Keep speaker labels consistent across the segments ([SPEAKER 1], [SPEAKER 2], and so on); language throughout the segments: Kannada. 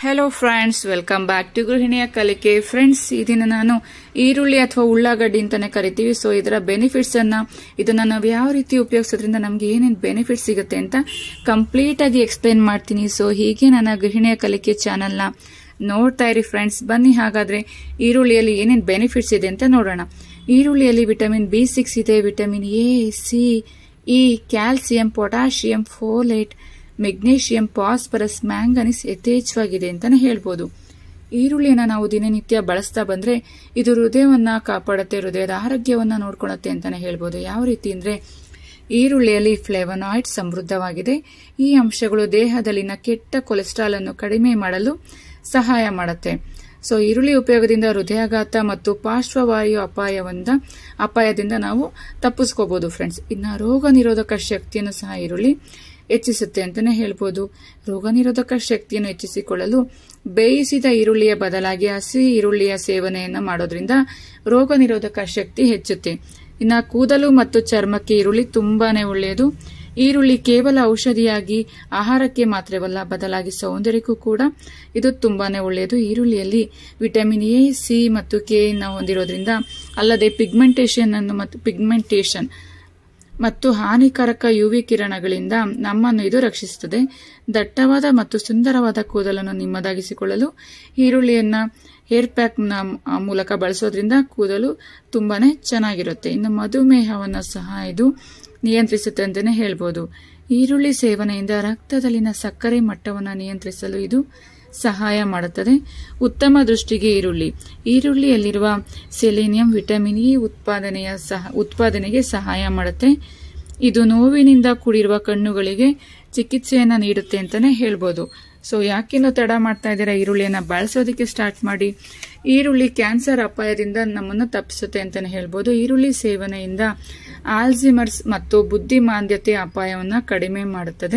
[SPEAKER 1] hello friends welcome back to ಗೃಹಿಣಿಯ ಕಲಿಕೆ ಫ್ರೆಂಡ್ಸ್ ಈ ದಿನ ನಾನು ಈರುಳ್ಳಿ ಅಥವಾ ಉಳ್ಳಾಗಡ್ಡಿ ಅಂತಾನೆ ಕರಿತೀವಿ ಸೊ ಇದರ ಬೆನಿಫಿಟ್ಸ್ ಅನ್ನ ಇದನ್ನ ನಾವು ಯಾವ ರೀತಿ ಉಪಯೋಗಿಸೋದ್ರಿಂದ ನಮ್ಗೆ ಏನೇನು ಬೆನಿಫಿಟ್ ಸಿಗುತ್ತೆ ಅಂತ ಕಂಪ್ಲೀಟ್ ಆಗಿ ಎಕ್ಸ್ಪ್ಲೇನ್ ಮಾಡ್ತೀನಿ ಸೊ ಹೀಗೆ ನನ್ನ ಗೃಹಿಣಿಯ ಕಲಿಕೆ ಚಾನೆಲ್ನ ನೋಡ್ತಾ ಇರಿ ಫ್ರೆಂಡ್ಸ್ ಬನ್ನಿ ಹಾಗಾದ್ರೆ ಈರುಳ್ಳಿಯಲ್ಲಿ ಏನೇನು ಬೆನಿಫಿಟ್ಸ್ ಇದೆ ಅಂತ ನೋಡೋಣ ಈರುಳ್ಳಿಯಲ್ಲಿ ವಿಟಮಿನ್ ಬಿ ಸಿಕ್ಸ್ ಇದೆ vitamin A C E calcium potassium folate magnesium phosphorus manganese ಯಥೇಚ್ಛವಾಗಿದೆ ಅಂತಾನೆ ಹೇಳ್ಬೋದು ಈರುಳ್ಳಿಯನ್ನ ನಾವು ದಿನನಿತ್ಯ ಬಳಸ್ತಾ ಬಂದ್ರೆ ಇದು ಹೃದಯವನ್ನ ಕಾಪಾಡುತ್ತೆ ಹೃದಯದ ಆರೋಗ್ಯವನ್ನ ನೋಡ್ಕೊಳತ್ತೆ ಅಂತಾನೆ ಹೇಳ್ಬೋದು ಯಾವ ರೀತಿ ಅಂದ್ರೆ ಈರುಳ್ಳಿಯಲ್ಲಿ ಫ್ಲೇವನಾಯ್ಡ್ ಸಮೃದ್ಧವಾಗಿದೆ ಈ ಅಂಶಗಳು ದೇಹದಲ್ಲಿನ ಕೆಟ್ಟ ಕೊಲೆಸ್ಟ್ರಾಲ್ ಅನ್ನು ಕಡಿಮೆ ಮಾಡಲು ಸಹಾಯ ಮಾಡುತ್ತೆ ಸೊ ಈರುಳ್ಳಿ ಉಪಯೋಗದಿಂದ ಹೃದಯಾಘಾತ ಮತ್ತು ಪಾರ್ಶ್ವವಾಯು ಅಪಾಯದಿಂದ ಅಪಾಯದಿಂದ ನಾವು ತಪ್ಪಿಸ್ಕೋಬಹುದು ಫ್ರೆಂಡ್ಸ್ ಇನ್ನ ರೋಗ ನಿರೋಧಕ ಶಕ್ತಿಯನ್ನು ಸಹ ಈರುಳ್ಳಿ ಹೆಚ್ಚಿಸುತ್ತೆ ಅಂತಾನೆ ಹೇಳ್ಬೋದು ರೋಗ ನಿರೋಧಕ ಶಕ್ತಿಯನ್ನು ಹೆಚ್ಚಿಸಿಕೊಳ್ಳಲು ಬೇಯಿಸಿದ ಈರುಳ್ಳಿಯ ಬದಲಾಗಿ ಹಸಿ ಈರುಳ್ಳಿಯ ಸೇವನೆಯನ್ನ ಮಾಡೋದ್ರಿಂದ ರೋಗ ನಿರೋಧಕ ಶಕ್ತಿ ಹೆಚ್ಚುತ್ತೆ ಇನ್ನ ಕೂದಲು ಮತ್ತು ಚರ್ಮಕ್ಕೆ ಈರುಳ್ಳಿ ತುಂಬಾನೇ ಒಳ್ಳೆಯದು ಈರುಳ್ಳಿ ಕೇವಲ ಔಷಧಿಯಾಗಿ ಆಹಾರಕ್ಕೆ ಮಾತ್ರವಲ್ಲ ಬದಲಾಗಿ ಸೌಂದರ್ಯಕ್ಕೂ ಕೂಡ ಇದು ತುಂಬಾನೇ ಒಳ್ಳೆಯದು ಈರುಳ್ಳಿಯಲ್ಲಿ ವಿಟಮಿನ್ ಎ ಸಿ ಮತ್ತು ಕೆ ಹೊಂದಿರೋದ್ರಿಂದ ಅಲ್ಲದೆ ಪಿಗ್ಮೆಂಟೇಷನ್ ಅನ್ನು ಮತ್ತು ಪಿಗ್ಮೆಂಟೇಷನ್ ಮತ್ತು ಹಾನಿಕಾರಕ ಯುವಿ ಕಿರಣಗಳಿಂದ ನಮ್ಮನ್ನು ಇದು ರಕ್ಷಿಸುತ್ತದೆ ದಟ್ಟವಾದ ಮತ್ತು ಸುಂದರವಾದ ಕೂದಲನ್ನು ನಿಮ್ಮದಾಗಿಸಿಕೊಳ್ಳಲು ಈರುಳ್ಳಿಯನ್ನ ಹೇರ್ ಪ್ಯಾಕ್ ಮೂಲಕ ಬಳಸೋದ್ರಿಂದ ಕೂದಲು ತುಂಬಾನೇ ಚೆನ್ನಾಗಿರುತ್ತೆ ಇನ್ನು ಮಧುಮೇಹವನ್ನು ಸಹ ಇದು ನಿಯಂತ್ರಿಸುತ್ತೆ ಅಂತಲೇ ಹೇಳ್ಬೋದು ಈರುಳ್ಳಿ ಸೇವನೆಯಿಂದ ರಕ್ತದಲ್ಲಿನ ಸಕ್ಕರೆ ಮಟ್ಟವನ್ನು ನಿಯಂತ್ರಿಸಲು ಇದು ಸಹಾಯ ಮಾಡುತ್ತದೆ ಉತ್ತಮ ದೃಷ್ಟಿಗೆ ಈರುಳ್ಳಿ ಈರುಳ್ಳಿಯಲ್ಲಿರುವ ಸೆಲೇನಿಯಂ ವಿಟಮಿನ್ ಇ ಉತ್ಪಾದನೆಯ ಸಹ ಉತ್ಪಾದನೆಗೆ ಸಹಾಯ ಮಾಡುತ್ತೆ ಇದು ನೋವಿನಿಂದ ಕೂಡಿರುವ ಕಣ್ಣುಗಳಿಗೆ ಚಿಕಿತ್ಸೆಯನ್ನ ನೀಡುತ್ತೆ ಅಂತಾನೆ ಹೇಳ್ಬೋದು ಸೊ ಯಾಕಿನ್ನು ತಡ ಮಾಡ್ತಾ ಇದ್ದೀರಾ ಈರುಳ್ಳಿಯನ್ನ ಬಳಸೋದಕ್ಕೆ ಸ್ಟಾರ್ಟ್ ಮಾಡಿ ಈರುಳ್ಳಿ ಕ್ಯಾನ್ಸರ್ ಅಪಾಯದಿಂದ ನಮ್ಮನ್ನು ತಪ್ಪಿಸುತ್ತೆ ಅಂತಾನೆ ಹೇಳ್ಬೋದು ಈರುಳ್ಳಿ ಸೇವನೆಯಿಂದ ಆಲ್ಝಿಮರ್ಸ್ ಮತ್ತು ಬುದ್ಧಿಮಾಂದ್ಯತೆ ಅಪಾಯವನ್ನು ಕಡಿಮೆ ಮಾಡುತ್ತದೆ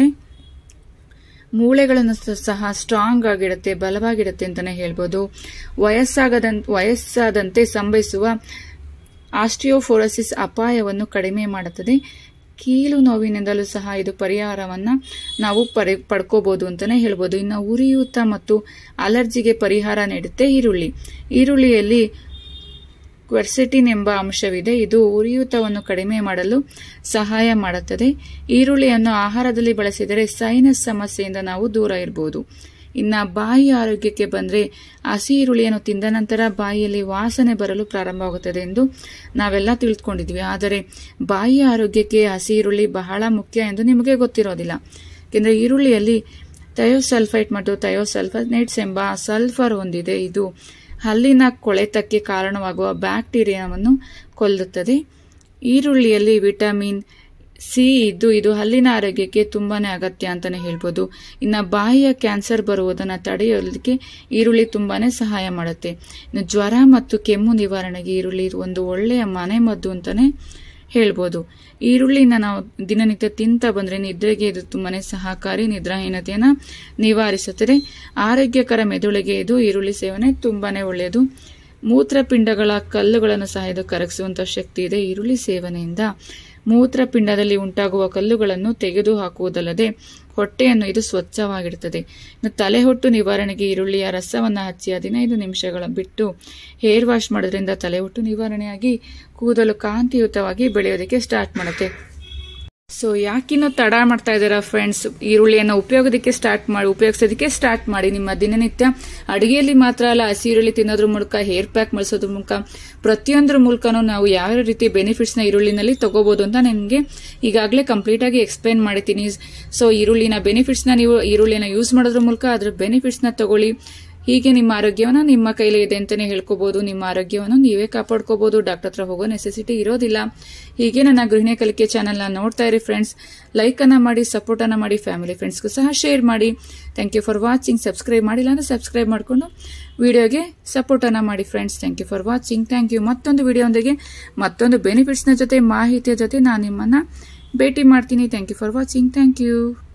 [SPEAKER 1] ಮೂಳೆಗಳನ್ನು ಸಹ ಸ್ಟ್ರಾಂಗ್ ಆಗಿಡುತ್ತೆ ಬಲವಾಗಿಡುತ್ತೆ ಅಂತಾನೆ ಹೇಳ್ಬೋದು ವಯಸ್ಸಾಗದ ವಯಸ್ಸಾದಂತೆ ಸಂಭವಿಸುವ ಆಸ್ಟಿಯೋಫೋರಸಿಸ್ ಅಪಾಯವನ್ನು ಕಡಿಮೆ ಮಾಡುತ್ತದೆ ಕೀಲು ನೋವಿನಿಂದಲೂ ಸಹ ಇದು ಪರಿಹಾರವನ್ನ ನಾವು ಪರಿ ಪಡ್ಕೋಬಹುದು ಅಂತಾನೆ ಹೇಳ್ಬೋದು ಇನ್ನು ಉರಿಯೂತ ಮತ್ತು ಅಲರ್ಜಿಗೆ ಪರಿಹಾರ ನೀಡುತ್ತೆ ಈರುಳ್ಳಿ ಈರುಳ್ಳಿಯಲ್ಲಿ ಕ್ವೆರ್ಸೆಟಿನ್ ಎಂಬ ಅಂಶವಿದೆ ಇದು ಉರಿಯೂತವನ್ನು ಕಡಿಮೆ ಮಾಡಲು ಸಹಾಯ ಮಾಡುತ್ತದೆ ಈರುಳ್ಳಿಯನ್ನು ಆಹಾರದಲ್ಲಿ ಬಳಸಿದರೆ ಸೈನಸ್ ಸಮಸ್ಯೆಯಿಂದ ನಾವು ದೂರ ಇರಬಹುದು ಇನ್ನ ಬಾಯಿ ಆರೋಗ್ಯಕ್ಕೆ ಬಂದ್ರೆ ಹಸಿ ಈರುಳ್ಳಿಯನ್ನು ತಿಂದ ನಂತರ ಬಾಯಿಯಲ್ಲಿ ವಾಸನೆ ಬರಲು ಪ್ರಾರಂಭವಾಗುತ್ತದೆ ಎಂದು ನಾವೆಲ್ಲ ತಿಳಿದುಕೊಂಡಿದ್ವಿ ಆದರೆ ಬಾಯಿ ಆರೋಗ್ಯಕ್ಕೆ ಹಸಿ ಈರುಳ್ಳಿ ಬಹಳ ಮುಖ್ಯ ಎಂದು ನಿಮಗೆ ಗೊತ್ತಿರೋದಿಲ್ಲ ಯಾಕೆಂದ್ರೆ ಈರುಳ್ಳಿಯಲ್ಲಿ ಥಯೋಸಲ್ಫೈಟ್ ಮತ್ತು ಥಯೋಸಲ್ಫನೇಟ್ಸ್ ಎಂಬ ಸಲ್ಫರ್ ಹೊಂದಿದೆ ಇದು ಹಲ್ಲಿನ ಕೊಳೆತಕ್ಕೆ ಕಾರಣವಾಗುವ ಬ್ಯಾಕ್ಟೀರಿಯಾವನ್ನು ಕೊಲ್ಲುತ್ತದೆ ಈರುಳ್ಳಿಯಲ್ಲಿ ವಿಟಮಿನ್ ಸಿ ಇದ್ದು ಇದು ಹಲ್ಲಿನ ಆರೋಗ್ಯಕ್ಕೆ ತುಂಬಾನೇ ಅಗತ್ಯ ಅಂತಾನೆ ಹೇಳ್ಬೋದು ಇನ್ನು ಬಾಯಿಯ ಕ್ಯಾನ್ಸರ್ ಬರುವುದನ್ನ ತಡೆಯೋದಕ್ಕೆ ಈರುಳ್ಳಿ ತುಂಬಾನೇ ಸಹಾಯ ಮಾಡುತ್ತೆ ಇನ್ನು ಜ್ವರ ಮತ್ತು ಕೆಮ್ಮು ನಿವಾರಣೆಗೆ ಈರುಳ್ಳಿ ಒಂದು ಒಳ್ಳೆಯ ಮನೆಮದ್ದು ಅಂತಾನೆ ಹೇಳ್ಬೋದು ಈರುಳ್ಳಿನ ನಾವು ದಿನನಿತ್ಯ ತಿಂತ ಬಂದ್ರೆ ನಿದ್ರೆಗೆ ಇದು ತುಂಬಾನೇ ಸಹಕಾರಿ ನಿದ್ರಾಹೀನತೆಯನ್ನ ನಿವಾರಿಸುತ್ತದೆ ಆರೋಗ್ಯಕರ ಮೆದುಳಿಗೆ ಇದು ಈರುಳ್ಳಿ ಸೇವನೆ ತುಂಬಾನೇ ಒಳ್ಳೆಯದು ಮೂತ್ರಪಿಂಡಗಳ ಕಲ್ಲುಗಳನ್ನು ಸಹ ಇದು ಕರಗಿಸುವಂತಹ ಶಕ್ತಿ ಇದೆ ಈರುಳ್ಳಿ ಸೇವನೆಯಿಂದ ಮೂತ್ರಪಿಂಡದಲ್ಲಿ ಉಂಟಾಗುವ ಕಲ್ಲುಗಳನ್ನು ತೆಗೆದು ಹಾಕುವುದಲ್ಲದೆ ಹೊಟ್ಟೆಯನ್ನು ಇದು ಸ್ವಚ್ಛವಾಗಿಡುತ್ತದೆ ಇನ್ನು ತಲೆಹೊಟ್ಟು ನಿವಾರಣೆಗೆ ಈರುಳ್ಳಿಯ ರಸವನ್ನು ಹಚ್ಚಿ ಹದಿನೈದು ನಿಮಿಷಗಳ ಬಿಟ್ಟು ಹೇರ್ ವಾಶ್ ಮಾಡೋದ್ರಿಂದ ತಲೆಹೊಟ್ಟು ನಿವಾರಣೆಯಾಗಿ ಕೂದಲು ಕಾಂತಿಯುತವಾಗಿ ಬೆಳೆಯೋದಕ್ಕೆ ಸ್ಟಾರ್ಟ್ ಮಾಡುತ್ತೆ ಸೊ ಯಾಕಿನ್ನೂ ತಡ ಮಾಡ್ತಾ ಇದ್ದೀರಾ ಫ್ರೆಂಡ್ಸ್ ಈರುಳ್ಳಿಯನ್ನು ಉಪಯೋಗದಕ್ಕೆ ಸ್ಟಾರ್ಟ್ ಮಾಡಿ ಉಪಯೋಗಿಸೋದಕ್ಕೆ ಸ್ಟಾರ್ಟ್ ಮಾಡಿ ನಿಮ್ಮ ದಿನನಿತ್ಯ ಅಡಿಗೆಯಲ್ಲಿ ಮಾತ್ರ ಅಲ್ಲ ಹಸಿ ಈರುಳ್ಳಿ ತಿನ್ನೋದ್ರ ಮೂಲಕ ಹೇರ್ ಪ್ಯಾಕ್ ಮಾಡಿಸೋದ್ರ ಮೂಲಕ ಪ್ರತಿಯೊಂದ್ರ ಮೂಲಕನೂ ನಾವು ಯಾವ ರೀತಿ ಬೆನಿಫಿಟ್ಸ್ ನ ಈರುಳ್ಳಿನಲ್ಲಿ ತಗೋಬಹುದು ಅಂತ ನಿಮಗೆ ಈಗಾಗಲೇ ಕಂಪ್ಲೀಟ್ ಆಗಿ ಎಕ್ಸ್ಪ್ಲೈನ್ ಮಾಡಿದ್ದೀನಿ ಸೊ ಈರುಳ್ಳಿನ ಬೆನಿಫಿಟ್ಸ್ ನ ನೀವು ಈರುಳ್ಳಿನ ಯೂಸ್ ಮಾಡೋದ್ರ ಮೂಲಕ ಅದ್ರ ಬೆನಿಫಿಟ್ಸ್ ನ ತಗೊಳ್ಳಿ ಹೀಗೆ ನಿಮ್ಮ ಆರೋಗ್ಯವನ್ನು ನಿಮ್ಮ ಕೈಲಿ ಇದೆ ಅಂತಾನೆ ಹೇಳ್ಕೋಬಹುದು ನಿಮ್ಮ ಆರೋಗ್ಯವನ್ನು ನೀವೇ ಕಾಪಾಡ್ಕೋಬಹುದು ಡಾಕ್ಟರ್ ಹತ್ರ ಹೋಗೋ ನೆಸೆಸಿಟಿ ಇರೋದಿಲ್ಲ ಹೀಗೆ ನನ್ನ ಗೃಹಿಣಿ ಕಲಿಕೆ ಚಾನೆಲ್ ನ ನೋಡ್ತಾ ಇರಿ ಫ್ರೆಂಡ್ಸ್ ಲೈಕ್ ಅನ್ನ ಮಾಡಿ ಸಪೋರ್ಟ್ ಅನ್ನ ಮಾಡಿ ಫ್ಯಾಮಿಲಿ ಫ್ರೆಂಡ್ಸ್ಗೂ ಸಹ ಶೇರ್ ಮಾಡಿ thank you for watching subscribe ಮಾಡಿಲ್ಲ ಅಂದ್ರೆ ಸಬ್ಸ್ಕ್ರೈಬ್ ಮಾಡಿಕೊಂಡು ವಿಡಿಯೋಗೆ ಸಪೋರ್ಟ್ ಅನ್ನ ಮಾಡಿ friends thank you for watching thank you ಮತ್ತೊಂದು ವಿಡಿಯೋದೊಂದಿಗೆ ಮತ್ತೊಂದು ಬೆನಿಫಿಟ್ಸ್ ನ ಜೊತೆ ಮಾಹಿತಿಯ ಜೊತೆ ನಾನು ನಿಮ್ಮನ್ನ ಭೇಟಿ ಮಾಡ್ತೀನಿ thank you for watching thank you